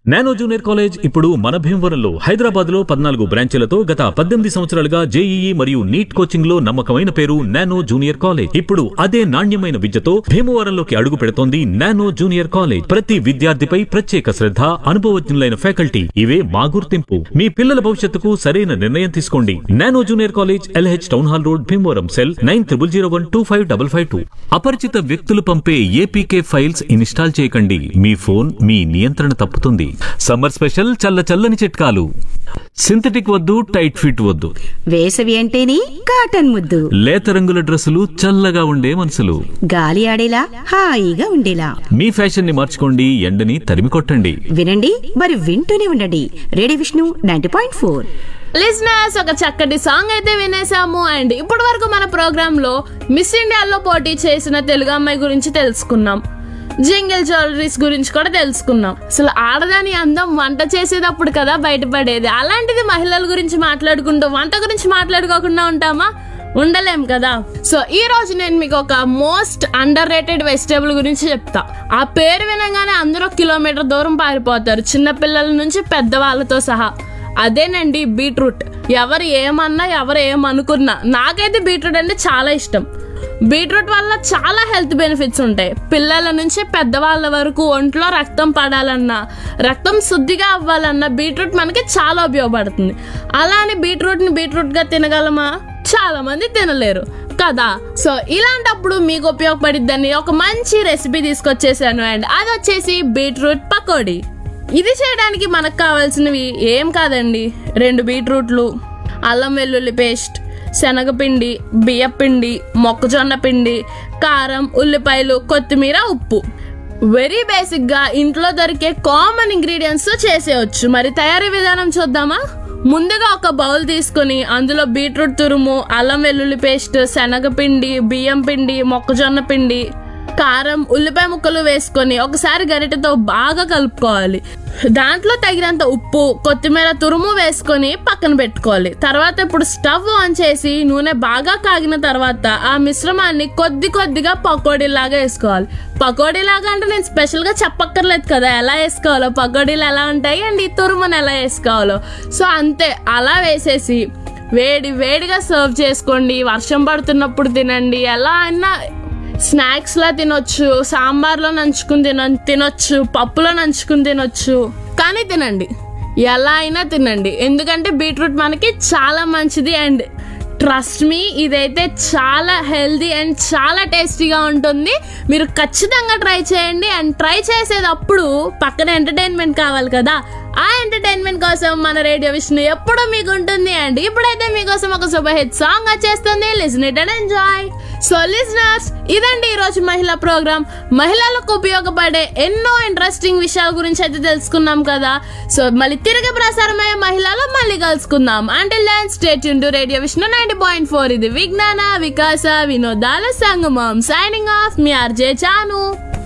nano junior college ఇప్పుడు మన భీమవరంలో హైదరాబాద్ లో పద్నాలుగు బ్రాంచీలతో గత పద్దెనిమిది సంవత్సరాలుగా జేఈఈ మరియు నీట్ కోచింగ్ లో నమ్మకమైన పేరు నానో జూనియర్ కాలేజ్ ఇప్పుడు అదే నాణ్యమైన విద్యతో భీమవరంలోకి అడుగు పెడుతోంది నానో జూనియర్ కాలేజ్ ప్రతి విద్యార్థిపై ప్రత్యేక శ్రద్ధ అనుభవజ్ఞులైన ఫ్యాకల్టీ ఇవే మా గుర్తింపు మీ పిల్లల భవిష్యత్తుకు సరైన నిర్ణయం తీసుకోండి nano junior college LH town hall road Bhimavaram cell nine triple zero one two five double five two అపరిచిత వ్యక్తులు పంపే ఏపీకే ఫైల్స్ ఇన్స్టాల్ చేయకండి మీ ఫోన్ మీ నియంత్రణ తప్పుతుంది సమ్మర్ స్పెషల్ చల్ల చల్లని చిట్కాలు సింథటిక్ వద్దు టైట్ ఫిట్ వద్దు వేసవి అంటేనే కాటన్ ముద్దు లేత రంగుల డ్రెస్సులు చల్లగా ఉండే మనసులు గాలి ఆడేలా హాయిగా ఉండేలా మీ ఫ్యాషన్ ని మార్చుకోండి ఎండని తరిమి కొట్టండి వినండి మరి వింటూనే ఉండండి radio Vishnu ninety point four listeners ఒక చక్కటి సాంగ్ అయితే వినేసాము అండ్ ఇప్పటి వరకు మన ప్రోగ్రామ్ లో మిస్ ఇండియాలో పోటీ చేసిన తెలుగు అమ్మాయి గురించి తెలుసుకున్నాం జింగిల్ జ్యువెలరీస్ గురించి కూడా తెలుసుకున్నాం అసలు ఆడదాని అందం వంట చేసేటప్పుడు కదా బయటపడేది అలాంటిది మహిళల గురించి మాట్లాడుకుంటూ వంట గురించి మాట్లాడుకోకుండా ఉంటామా ఉండలేం కదా సో ఈ రోజు నేను మీకు ఒక మోస్ట్ అండర్ రేటెడ్ వెజిటేబుల్ గురించి చెప్తా ఆ పేరు వినగానే అందరూ ఒక కిలోమీటర్ దూరం పారిపోతారు చిన్న పిల్లల నుంచి పెద్దవాళ్ళతో సహా అదేనండి బీట్రూట్ ఎవరు ఏమన్నా ఎవరు ఏమనుకున్నా నాకైతే బీట్రూట్ అంటే చాలా ఇష్టం బీట్రూట్ వల్ల చాలా హెల్త్ బెనిఫిట్స్ ఉంటాయి పిల్లల నుంచి పెద్దవాళ్ళ వరకు ఒంట్లో రక్తం పడాలన్నా రక్తం శుద్ధిగా అవ్వాలన్నా బీట్రూట్ మనకి చాలా ఉపయోగపడుతుంది అలా అని బీట్రూట్ని బీట్రూట్గా తినగలమా చాలా మంది తినలేరు కదా సో ఇలాంటప్పుడు మీకు ఉపయోగపడిద్దని ఒక మంచి రెసిపీ తీసుకొచ్చేసాను అండ్ అది వచ్చేసి బీట్రూట్ పకోడీ ఇది చేయడానికి మనకు కావాల్సినవి ఏం కాదండి రెండు బీట్రూట్లు అల్లం వెల్లుల్లి పేస్ట్ శనగపిండి బియ్యపిండి మొక్కజొన్న పిండి కారం ఉల్లిపాయలు కొత్తిమీర ఉప్పు వెరీ బేసిక్ గా ఇంట్లో దొరికే కామన్ ఇంగ్రీడియంట్స్ చేసేయచ్చు మరి తయారీ విధానం చూద్దామా ముందుగా ఒక బౌల్ తీసుకొని అందులో బీట్రూట్ తురుము అల్లం వెల్లుల్లి పేస్ట్ శనగపిండి బియ్యం పిండి మొక్కజొన్న పిండి కారం ఉల్లిపాయ ముక్కలు వేసుకొని ఒకసారి గరిటెతో బాగా కలుపుకోవాలి దాంట్లో తగినంత ఉప్పు కొత్తిమీర తురుము వేసుకొని పక్కన పెట్టుకోవాలి తర్వాత ఇప్పుడు స్టవ్ ఆన్ చేసి నూనె బాగా కాగిన తర్వాత ఆ మిశ్రమాన్ని కొద్ది కొద్దిగా పకోడీలాగా వేసుకోవాలి పకోడీలాగా అంటే నేను స్పెషల్ గా చెప్పక్కర్లేదు కదా ఎలా వేసుకోవాలో పకోడీలు ఎలా ఉంటాయి అండ్ ఈ తురుమును ఎలా వేసుకోవాలో సో అంతే అలా వేసేసి వేడి వేడిగా సర్వ్ చేసుకోండి వర్షం పడుతున్నప్పుడు తినండి ఎలా అయినా స్నాక్స్ లా తినొచ్చు సాంబార్లో నంచుకుని తిన తినొచ్చు పప్పులో నంచుకుని తినొచ్చు కానీ తినండి ఎలా అయినా తినండి ఎందుకంటే బీట్రూట్ మనకి చాలా మంచిది అండ్ ట్రస్ట్ మీ ఇదైతే చాలా హెల్దీ అండ్ చాలా టేస్టీగా ఉంటుంది మీరు ఖచ్చితంగా ట్రై చేయండి అండ్ ట్రై చేసేటప్పుడు పక్కన ఎంటర్టైన్మెంట్ కావాలి కదా ఆ ఎంటర్టైన్మెంట్ కోసం మన రేడియో విష్ణు ఎప్పుడూ మీకు ఉంటుంది అండ్ ఇప్పుడైతే మీకోసం ఒక సూపర్ హిట్ సాంగ్ వచ్చేస్తుంది listen it and enjoy so listeners ఇదండి ఈ రోజు మహిళా ప్రోగ్రామ్ మహిళలకు ఉపయోగపడే ఎన్నో ఇంట్రెస్టింగ్ విషయాల గురించి అయితే తెలుసుకున్నాం కదా సో మళ్ళీ తిరిగి ప్రసారమయ్యే మహిళలో మళ్ళీ కలుసుకుందాం అంటే ల్యాండ్ స్టేట్ to radio Vishnu ninety point four ఇది విజ్ఞాన వికాస వినోదాల సంగమం సైనింగ్ ఆఫ్ మీ ఆర్జే చాను